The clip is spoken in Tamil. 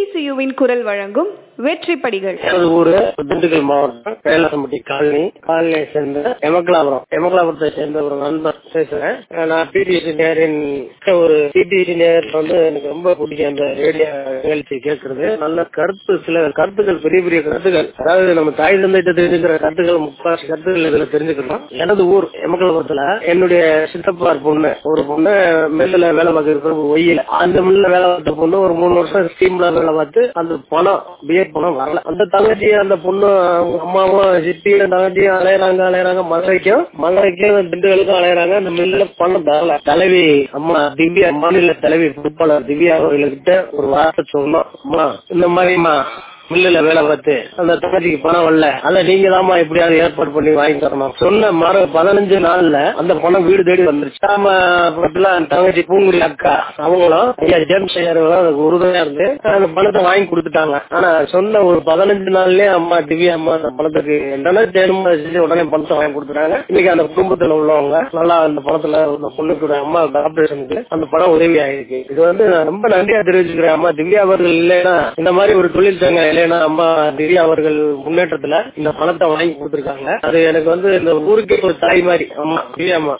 ஏடிசியுவின் குரல் வழங்கும் வெற்றி படிகள் எனது ஊரு திண்டுக்கல் மாவட்டம் கைலாசம்பட்டி காலனி காலனியை சேர்ந்த எமக்கலாபுரம் எமக்கலாபுரத்தை சேர்ந்த ஒரு நண்பர் பேசுறேன் நான் பிடிசி நேரின் ஒரு பிடிசி நேர் வந்து எனக்கு ரொம்ப பிடிக்கும் அந்த ரேடியோ நிகழ்ச்சி கேட்கறது நல்ல கருத்து சில கருத்துக்கள் பெரிய பெரிய கருத்துக்கள் அதாவது நம்ம தாய் தந்தைட்ட தெரிஞ்சுக்கிற கருத்துக்கள் முக்காசி கருத்துக்கள் இதுல தெரிஞ்சுக்கலாம் எனது ஊர் எமக்கலாபுரத்துல என்னுடைய சித்தப்பார் பொண்ணு ஒரு பொண்ணு மில்லுல வேலை பார்க்கிற ஒய்யில அந்த மில்லுல வேலை பார்த்த பொண்ணு ஒரு மூணு வருஷம் ஸ்கீம்ல வேலை பார்த்து அந்த பணம் பிஎட் பணம் வரல அந்த தங்கச்சி அந்த பொண்ணு அவங்க அம்மாவும் சித்தியும் தங்கச்சியும் அலையறாங்க அலையறாங்க மதுரைக்கும் மதுரைக்கும் திண்டுக்கலுக்கும் அலையறாங்க அந்த மில்லுல பணம் தரல தலைவி அம்மா திவ்யா மாநில தலைவி பொறுப்பாளர் திவ்யா அவர்கள்கிட்ட ஒரு வார்த்தை சொன்னோம் அம்மா இந்த மாதிரிமா மில்லுல வேலை பார்த்து அந்த தங்கச்சிக்கு பணம் வரல அத நீங்க தாமா எப்படியாவது ஏற்பாடு பண்ணி வாங்கி தரணும் சொன்ன மறு பதினஞ்சு நாள்ல அந்த பணம் வீடு தேடி வந்துருச்சு நாம பக்கத்துல அந்த தங்கச்சி பூங்குடி அக்கா அவங்களும் ஐயா ஜேம்ஸ் ஐயர் அதுக்கு உறுதுணையா இருந்து அந்த பணத்தை வாங்கி கொடுத்துட்டாங்க ஆனா சொன்ன ஒரு பதினஞ்சு நாள்லயே அம்மா திவ்யா அம்மா அந்த பணத்துக்கு என்னன்னா தேர்வு செஞ்சு உடனே பணத்தை வாங்கி கொடுத்துட்டாங்க இன்னைக்கு அந்த குடும்பத்துல உள்ளவங்க நல்லா அந்த பணத்துல அந்த பொண்ணுக்கு அம்மா ஆபரேஷனுக்கு அந்த பணம் உதவி ஆயிருக்கு இது வந்து நான் ரொம்ப நன்றியா தெரிவிச்சுக்கிறேன் அம்மா திவ்யா அவர்கள் இல்லைன்னா இந்த மாதிரி ஒரு தொழில் சங்கம் இல்லைன்னா அம்மா திவ்யா அவர்கள் முன்னேற்றத்துல இந்த பணத்தை வாங்கி கொடுத்துருக்காங்க அது எனக்கு வந்து இந்த ஊருக்கே ஒரு தாய் மாதிரி அம்மா திவ்யா அம்மா